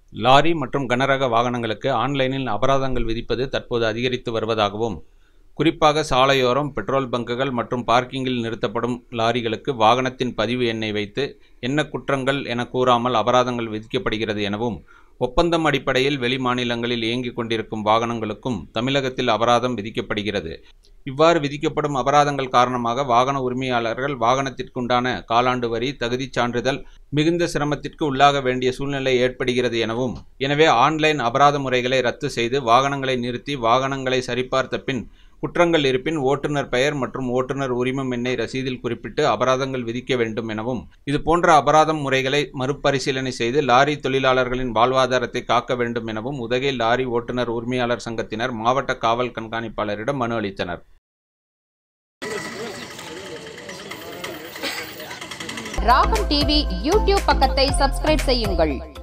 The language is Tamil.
லாரி மற்றும் கனரக வாகனங்களுக்கு ஆன்லைனில் அபராதங்கள் விதிப்பது தற்போது அதிகரித்து வருவதாகவும் குறிப்பாக சாலையோரம் பெட்ரோல் பங்குகள் மற்றும் பார்க்கிங்கில் நிறுத்தப்படும் லாரிகளுக்கு வாகனத்தின் பதிவு எண்ணை வைத்து என்ன குற்றங்கள் என கூறாமல் அபராதங்கள் விதிக்கப்படுகிறது எனவும் ஒப்பந்தம் அடிப்படையில் வெளி மாநிலங்களில் இயங்கிக் கொண்டிருக்கும் வாகனங்களுக்கும் தமிழகத்தில் அபராதம் விதிக்கப்படுகிறது இவ்வாறு விதிக்கப்படும் அபராதங்கள் காரணமாக வாகன உரிமையாளர்கள் வாகனத்திற்குண்டான காலாண்டு வரி தகுதிச் சான்றிதழ் மிகுந்த சிரமத்திற்கு உள்ளாக வேண்டிய சூழ்நிலை ஏற்படுகிறது எனவும் எனவே ஆன்லைன் அபராத முறைகளை ரத்து செய்து வாகனங்களை நிறுத்தி வாகனங்களை சரிபார்த்த பின் குற்றங்கள் இருப்பின் ஓட்டுநர் பெயர் மற்றும் ஓட்டுநர் உரிமம் எண்ணை ரசீதில் குறிப்பிட்டு அபராதங்கள் விதிக்க வேண்டும் எனவும் இது போன்ற அபராதம் முறைகளை மறுபரிசீலனை செய்து லாரி தொழிலாளர்களின் வாழ்வாதாரத்தை காக்க வேண்டும் எனவும் உதகை லாரி ஓட்டுநர் உரிமையாளர் சங்கத்தினர் மாவட்ட காவல் கண்காணிப்பாளரிடம் மனு அளித்தனர் ராகம் டிவி யூடியூப் பக்கத்தை சப்ஸ்கிரைப் செய்யுங்கள்